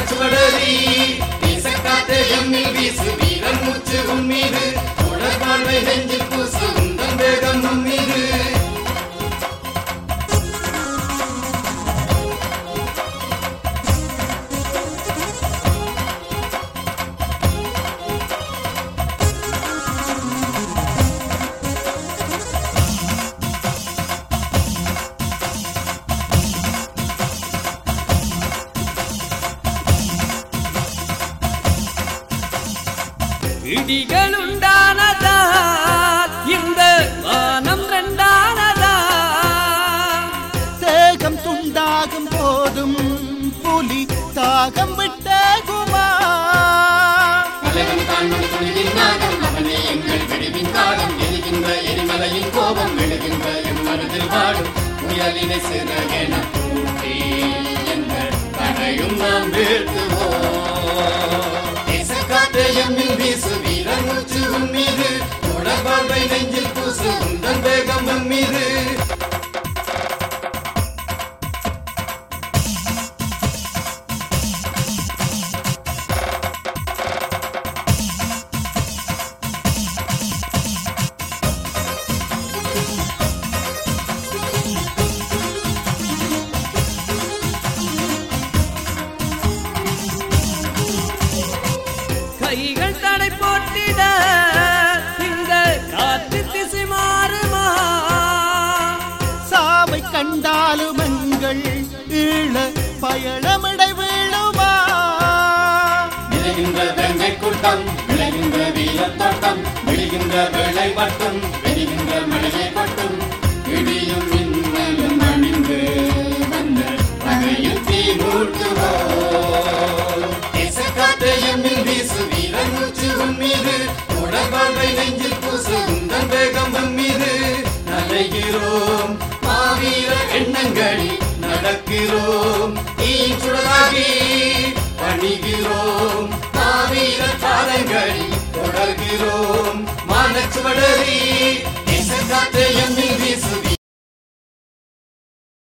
மானச்சுவடரி வீசக்காத்தே எம்மில் வீசு வீரன் மூச்சு உன் மீது உடற்பான்மை நெஞ்சில் பூசு உந்தன் வேகம் உன் மீது இடிகள் உண்டானதா இந்த வானம் ரெண்டானதா தேகம் துண்டாகும் போதும் புலி தாகம் விட்டகுமா தலைவன் தான் நம் துணிவின் நாகம் அவனே எங்கள் விடுவின் காலம் எரிகின்ற எரிமலையின் கோபம் விழுகின்ற எம் மனதில் வாடும் புயலினை சிறகென பூட்டி எங்கள் தடையும் நாம் வீழ்த்துவோம் தேசக்காற்று எம்மில் வீசு வீரன் மூச்சு உன் மீது உடற்பார்வை நெஞ்சில் பூசு உந்தன் வேகம் உன் மீது கைகள் தடை போட்டிட இந்த காற்று திசை மாறுமா சாவை கண்டாலும் எங்கள் ஈழ பயணமிடை வீழுமா விளைகின்ற வெங்கை கூட்டம் விளைகின்ற வீரத் தோட்டம் விழுகின்ற வேளை மட்டும் வெடிகின்ற மழையை கொட்டும் இடியும் மின்னலும் அணிந்து வந்த பகையில் தீ மூட்டுவோம் தேசக்காற்று எம்மில் வீசு வீரன் மூச்சு உன் மீது உடற்பார்வை நெஞ்சில் பூசு உந்தன் வேகம் உன் மீது நலைகிறோம் மாவீர எண்ணங்களில் நடக்கிறோம் நீ சுடராகி பணிகிறோம் மாவீர பாதங்களில் தொடர்கிறோம் மானச்சுவட